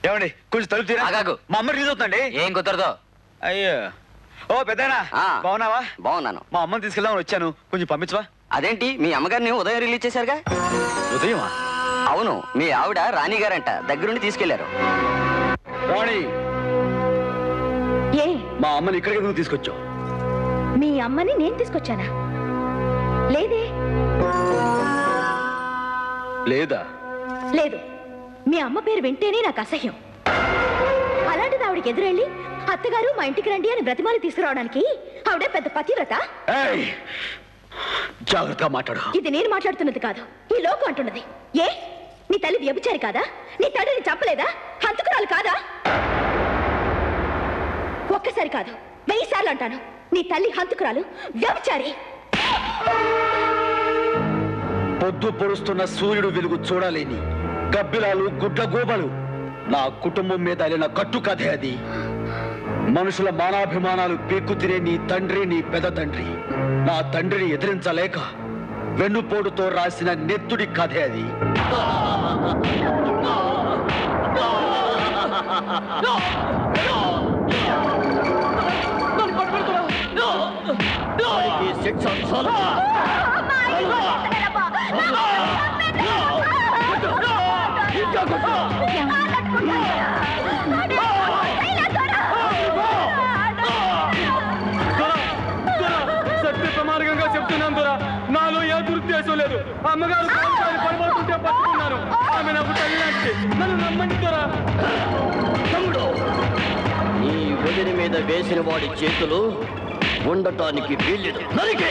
ఏమండి కొంచెం తలుపు తీరా ఆగాగు. మా అమ్మ రిలీజ్ అవుతుందండి ఏం కుదరదు అయ్యో ఓ పెద్దనా ఆ. బాగున్నావా బాగున్నాను మా అమ్మని తీసుకెళ్దామని వచ్చాను కొంచెం పంపించవా అదేంటి మీ అమ్మగారిని ఉదయం రిలీజ్ చేశారుగా ఉదయమా అవును మీ ఆవిడ రాణి గారంట దగ్గరుండి తీసుకెళ్లారు రాణి ఏ మా అమ్మని ఇక్కడికి ఎందుకు తీసుకొచ్చావు మీ అమ్మని నేను తీసుకొచ్చానా లేదే లేదా లేదు మీ అమ్మ పేరు వింటేనే నాకు అసహ్యం అలాంటిది ఆవిడకి ఎదురెళ్ళి అత్తగారు మా ఇంటికి రండి అని బ్రతిమాలి తీసుకురావడానికి ఆవిడ పెద్ద పతివ్రత ఏయ్! జాగ్రత్తగా మాట్లాడు ఇది నేను మాట్లాడుతున్నది కాదు ఈ లోకం అంటున్నది ఏ నీ తల్లి వ్యభిచారి కాదా నీ తండ్రిని చంపలేదా హంతకురాలు కాదా ఒక్కసారి కాదు వెయ్యి సార్లు అంటాను నీ తల్లి హంతకురాలు వ్యభిచారి పొద్దు పొడుస్తున్న సూర్యుడు వెలుగు చూడలేని గబ్బిలాలు గుడ్ల గోబలు నా కుటుంబం మీద అలిన కట్టు కథే అది మనుషుల మానాభిమానాలు పీక్కు తినే నీ తండ్రి నీ పెద తండ్రి నా తండ్రిని ఎదిరించలేక వెన్నుపోటుతో రాసిన నెత్తుడి కథే అది సత్య ప్రమాణంగా చెప్తున్నాను దొరా నాలో ఏ దురుద్దేశం లేదు అమ్మగారు కాలుతారు పడబడుతుంటే పట్టుకున్నాను ఆమె నాకు తల్లి లాంటిది. నన్ను నమ్మండి దొరా తమ్ముడు నీ వదిలి మీద వేసిన వాడి చేతులు ఉండటానికి వీల్లేదు నరికే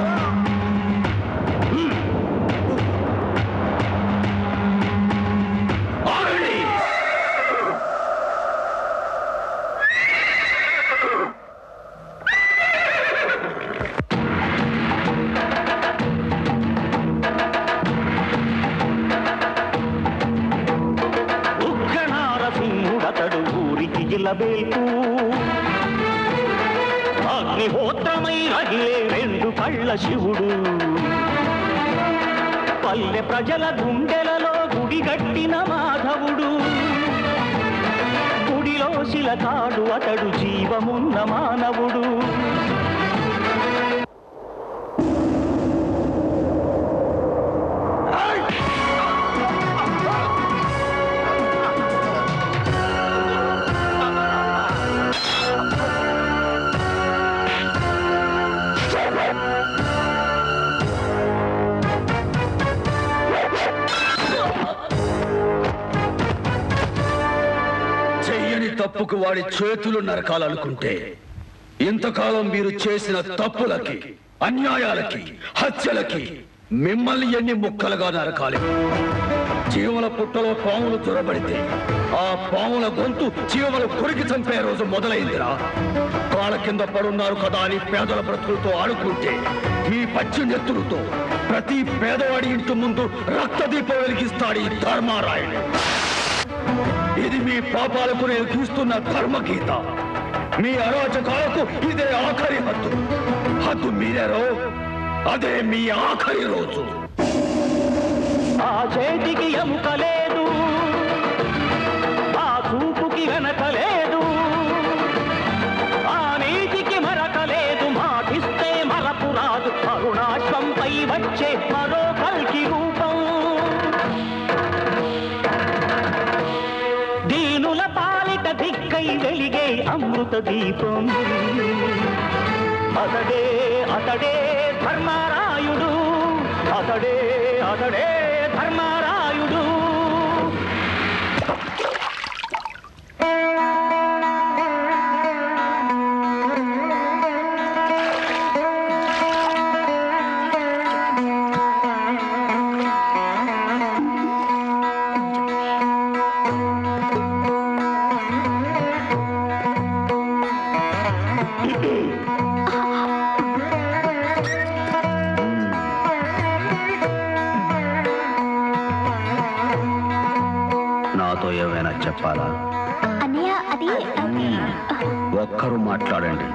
ఉగ్రనారసింహుడతడు ఊరికి జిల్లబేల్పు అగ్నిహోత్రమై రగిలే రెండు కళ్ళ శివుడు పల్లె ప్రజల గుండెలలో గుడిగట్టిన మాధవుడు గుడిలో శిలకాడు అతడు జీవమున్న మానవుడు చెయ్యని తప్పుకు వాడి చేతులు నరకాలనుకుంటే ఇంతకాలం మీరు చేసిన తప్పులకి అన్యాయాలకి హత్యలకి మిమ్మల్ని ఎన్ని ముక్కలుగా నరకాలి చీమల పుట్టలో పాములు చొరబడితే ఆ పాముల గొంతు చీమలు కొరికి చంపే రోజు మొదలైందిరా కాళ్ళ కింద పడున్నారు కదా అని పేదల బ్రతుకులతో ఆడుకుంటే మీ పచ్చి నెత్తులతో ప్రతి పేదవాడి ఇంటి ముందు రక్తదీపం వెలిగిస్తాడు ఈ ధర్మారాయుడు ఇది మీ పాపాలకు నేను తీస్తున్న ధర్మగీత మీ అరాచకాలకు ఇదే ఆఖరి హద్దు హద్దు మీరారో అదే మీ ఆఖరి రోజు ఆ చేతికి ఎముక లేదు ఆ చూపుకి వెనక లేదు ఆ నీతికి మరక లేదు మాటిస్తే మరపు రాదు అరుణాశ్వంపై వచ్చే మరో కల్కి రూపం దీనుల పాలిట దిక్కై వెలిగే అమృత దీపం అతడే అతడే ధర్మారాయుడు అతడే అతడే ధర్మారాయుడు నాతో ఏమైనా చెప్పాలా అన్నయ్య అది ఒక్కరు మాట్లాడండి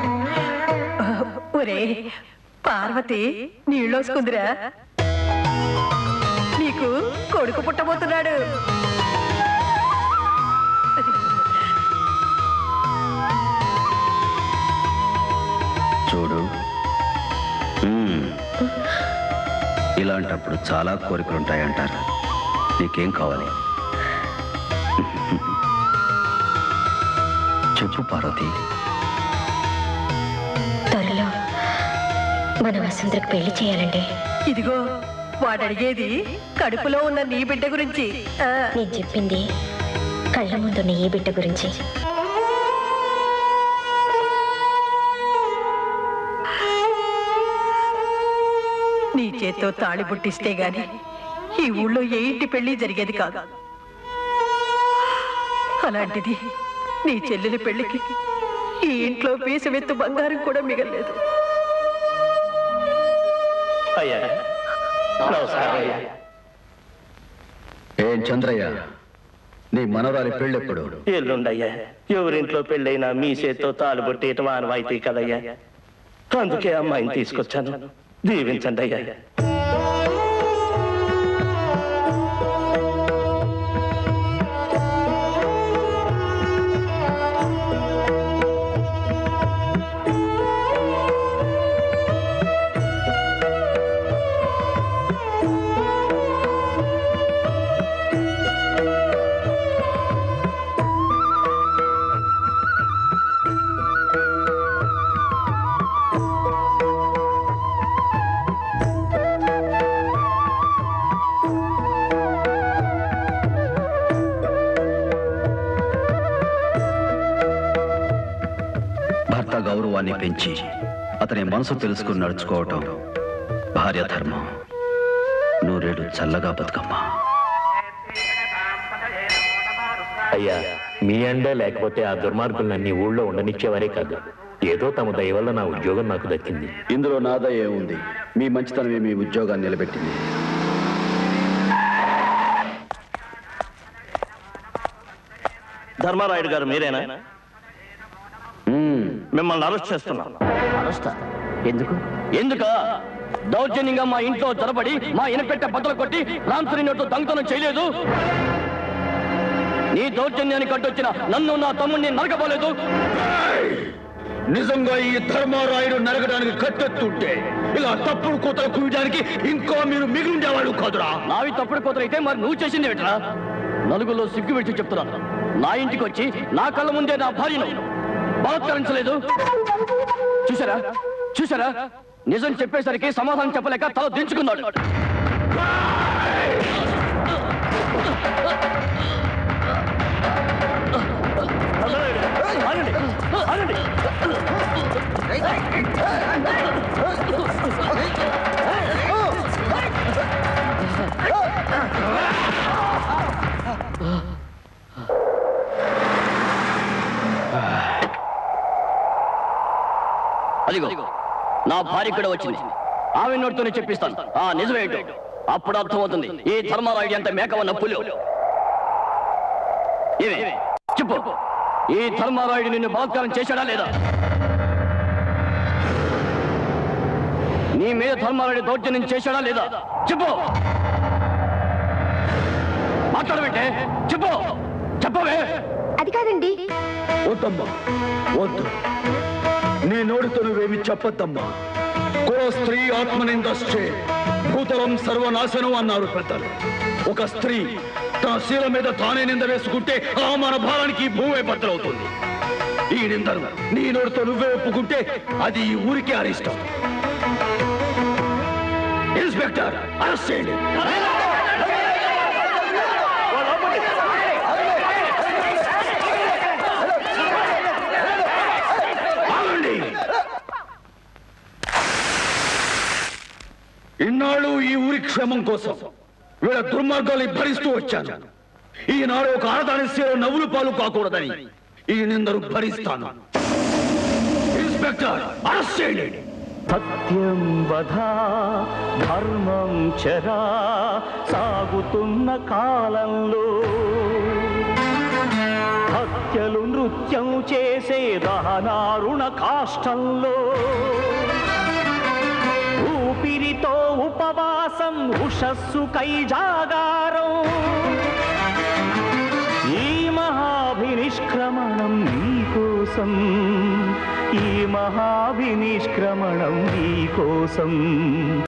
ఒరే పార్వతి నీళ్ళోసుకుందిరా నీకు కొడుకు పుట్టబోతున్నాడు చూడు మ్మ్. ఇలాంటప్పుడు చాలా కోరికలు ఉంటాయంటారు నీకేం కావాలి చెప్పు పార్వతి త్వరలో మన వసుంధరకు పెళ్లి చేయాలండి ఇదిగో వాడు అడిగేది కడుపులో ఉన్న నీ బిడ్డ గురించి ఆ, నేను చెప్పింది కళ్ళ ముందున్న ఈ బిడ్డ గురించి నీ చేత్తో తాళి పుట్టిస్తే గాని ఈ ఊళ్ళో ఏ ఇంటి పెళ్లి జరిగేది కాదు అలాంటిది నీ చెల్లెలి పెళ్లికి ఈ ఇంట్లో పీసమెత్తు బంగారం కూడా మిగలేదు అయ్యా నమస్కారం అయ్యా ఏం చంద్రయ్య నీ మనవరాలి పెళ్ళెప్పుడు ఎల్లుండయ్యా ఎవరింట్లో పెళ్ళైనా మీ చేత్తో తాలు పొట్టేయటం ఆనవాయితీ కదయ్యా అందుకే అమ్మాయిని తీసుకొచ్చాను దీవించండి అయ్యా భర్త గౌరవాన్ని పెంచి అతని మనసు తెలుసుకుని నడుచుకోవటం భార్య ధర్మం నూరేడు చల్లగా బతుకమ్మా అయ్యా మీ అండే లేకపోతే ఆ దుర్మార్గులన్నీ ఊళ్ళో ఉండనిచ్చేవారే కాదు ఏదో తమ దయ వల్ల నా ఉద్యోగం నాకు దక్కింది ఇందులో నాదా ఏముంది మీ మంచితనమే మీ ఉద్యోగాన్ని నిలబెట్టింది ధర్మారాయుడు గారు మీరేనా మ్మ్. మిమ్మల్ని అరెస్ట్ చేస్తున్నాం అరుస్తా ఎందుకు ఎందుక దౌర్జన్యంగా మా ఇంట్లో జరబడి మా ఇనపెట్ట బద్దలు కొట్టి రామ్సరి నోటు దొంగతనం చేయలేదు నీ దౌర్జన్యానికి అడ్డొచ్చిన నన్ను నా తమ్ముడిని నరకబోలేదు నిజంగా ఈ ధర్మారాయుడు నరగడానికి కట్టెత్తుంటే ఇలా తప్పుడు కూతలు కుయడానికి ఇంకో మీరు మిగిలిండేవాళ్ళు కాదురా నావి తప్పుడు కూతురైతే మరి నువ్వు చేసింది ఏమిట్రా నలుగురిలో సిగ్గు విడిచి చెప్తున్నాను నా ఇంటికి వచ్చి నా కళ్ళ ముందే నా భార్యను బలత్కరించలేదు చూసారా చూసారా నిజం చెప్పేసరికి సమాధానం చెప్పలేక తల దించుకున్నాడు ఆగండి, ఆగండి. అదిగో నా భార్య కూడా వచ్చింది ఆమె నోటితోనే చెప్పిస్తాను ఆ నిజమేంటో అప్పుడు అర్థమవుతుంది ఈ ధర్మారాయుడు ఎంత మేకవన్న పులి ఏమే చెప్పు ఈ ధర్మారాయుడు నిన్ను బలాత్కారం చేశాడా లేదా నీ మీద ధర్మారాయుడు దౌర్జన్యం చేశాడా లేదా చెప్పు మాట్లాడబెట్టే చెప్పు చెప్పవే అది కాదండి వద్దమ్మా వద్దు నీ నోటితో నువ్వేమి చెప్పొద్దమ్మా కుల స్త్రీ ఆత్మనిందశ్చే భూతలం సర్వనాశనం అన్నారు పెద్దలు ఒక స్త్రీ తన శీల మీద తానే నింద వేసుకుంటే ఆ మన భారానికి ఈ భూమే బద్దలవుతుంది ఈ నిందను నీ నోటితో నువ్వే ఒప్పుకుంటే అది ఈ ఊరికే అరిష్టం ఇన్స్పెక్టర్ అరెస్ట్ చేయండి ఆగండి ఇన్నాళ్ళు ఈ ఊరి క్షేమం కోసం వీళ్ళ దుర్మార్గాల్ని భరిస్తూ వచ్చాను ఈనాడు ఒక ఆడదాని సేవ నవ్వులు పాలు కాకూడదని ఈ నిందరు భరిస్తాను ఇన్స్పెక్టర్ అరెస్ట్ చేయండి సత్యం వధా ధర్మం చరా సాగుతున్న కాలంలో హత్యలు నృత్యం చేసే దహనారుణ కాష్టంలో ఊపిరితో ఉపవాసం ఉషస్సు కైజాగారం ఈ మహాభినిష్క్రమణం నీకోసం ఈ మహావినిష్క్రమణం నీ కోసం